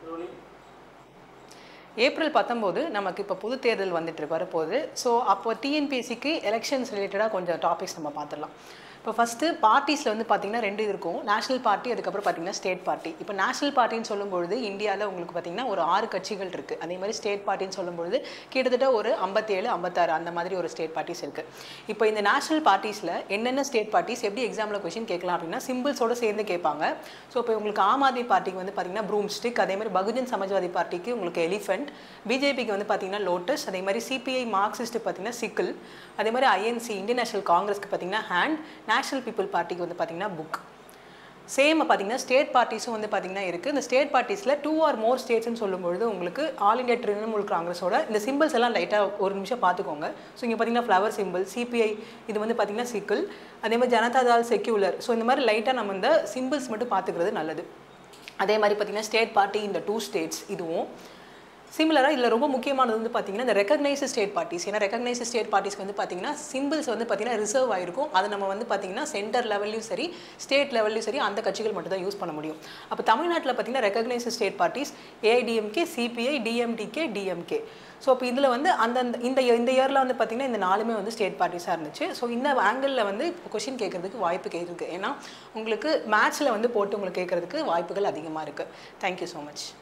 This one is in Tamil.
ஏப்ரல் பத்தொம்போது நமக்கு இப்போ பொது தேர்தல் வந்துட்டு இருக்கு வரப்போகுது ஸோ அப்போ டிஎன்பிஎஸ்சிக்கு எலெக்ஷன்ஸ் ரிலேட்டடாக கொஞ்சம் டாபிக்ஸ் நம்ம பார்த்துடலாம் இப்போ ஃபஸ்ட்டு பார்ட்டிஸில் வந்து பார்த்தீங்கன்னா ரெண்டு இருக்கும் நேஷனல் பார்ட்டி அதுக்கப்புறம் பார்த்தீங்கன்னா ஸ்டேட் பார்ட்டி இப்போ நேஷனல் பார்ட்டின்னு சொல்லும்பொழுது இந்தியாவில் உங்களுக்கு பார்த்தீங்கன்னா ஒரு ஆறு கட்சிகள் இருக்குது அதே மாதிரி ஸ்டேட் பார்ட்டின்னு சொல்லும்பொழுது கிட்டத்தட்ட ஒரு ஐம்பத்தேழு ஐம்பத்தாறு அந்த மாதிரி ஒரு ஸ்டேட் பார்ட்டிஸ் இருக்குது இப்போ இந்த நேஷனல் பார்ட்டிஸில் என்னென்ன ஸ்டேட் பார்ட்டிஸ் எப்படி எக்ஸாமில் கொஷின் கேட்கலாம் அப்படின்னா சிம்பிள்ஸோட சேர்ந்து கேட்பாங்க ஸோ இப்போ உங்களுக்கு ஆம் ஆத்மி பார்ட்டிக்கு வந்து பார்த்தீங்கன்னா ப்ரூம் ஸ்டிக் அதே மாதிரி பகுஜன் சமாஜ்வாதி பார்ட்டிக்கு உங்களுக்கு எலிஃபென்ட் பிஜேபிக்கு வந்து பார்த்தீங்கன்னா லோட்டஸ் அதே மாதிரி சிபிஐ மார்க்சிஸ்ட் பார்த்தீங்கன்னா சிக்கிள் அதே மாதிரி ஐஎன்சி இந்தியன் நேஷனல் காங்கிரஸ்க்கு பார்த்தீங்கன்னா ஹேண்ட் நேஷனல் பீப்புள் பார்ட்டிக்கு வந்து பார்த்தீங்கன்னா புக் சேம் பார்த்தீங்கன்னா ஸ்டேட் பார்ட்டிஸும் வந்து பார்த்தீங்கன்னா இருக்குது இந்த ஸ்டேட் பார்ட்டிஸில் டூ ஆர் மோர் ஸ்டேட்ஸ்னு சொல்லும்பொழுது உங்களுக்கு ஆல் இந்தியா திரிணாமுல் காங்கிரஸோட இந்த சிம்பிள்ஸ் எல்லாம் லைட்டாக ஒரு நிமிஷம் பார்த்துக்கோங்க ஸோ இங்கே பார்த்தீங்கன்னா ஃப்ளவர் சிம்பிள் சிபிஐ இது வந்து பார்த்தீங்கன்னா சிக்கிள் அதே மாதிரி ஜனதாதள் செக்யூலர் ஸோ இந்த மாதிரி லைட்டாக நம்ம இந்த சிம்பிள்ஸ் மட்டும் பார்த்துக்கிறது நல்லது அதே மாதிரி பார்த்தீங்கன்னா ஸ்டேட் பார்ட்டி இந்த டூ ஸ்டேட்ஸ் இதுவும் சிமிலராக இதில் ரொம்ப முக்கியமானது வந்து பார்த்தீங்கன்னா இந்த ரெக்கக்னைஸ் ஸ்டேட் பார்ட்டிஸ் ஏன்னா ரெக்கக்னைஸ் ஸ்டேட் பார்ட்டிஸ்க்கு வந்து பார்த்தீங்கன்னா சிம்பிள்ஸ் வந்து பார்த்தீங்கன்னா ரிசர்வ் ஆயிருக்கும் அதை நம்ம வந்து பார்த்தீங்கன்னா சென்டர் லெவல்லையும் சரி ஸ்டேட் லெவல்லையும் சரி அந்த கட்சிகள் மட்டும் தான் யூஸ் பண்ண முடியும் அப்போ தமிழ்நாட்டில் பார்த்தீங்கன்னா recognise state parties AIDMK CPI DMDK DMK so இப்போ இதில் வந்து அந்தந்த இந்த இந்த இயரில் வந்து பார்த்தீங்கன்னா இந்த நாலுமே வந்து ஸ்டேட் பார்ட்டிஸாக இருந்துச்சு ஸோ இந்த ஆங்கிளில் வந்து கொஷின் கேட்கறதுக்கு வாய்ப்பு கேட்குருக்கு ஏன்னா உங்களுக்கு மேட்ச்சில் வந்து போட்டு உங்களுக்கு கேட்கறதுக்கு வாய்ப்புகள் அதிகமாக இருக்குது தேங்க்யூ ஸோ மச்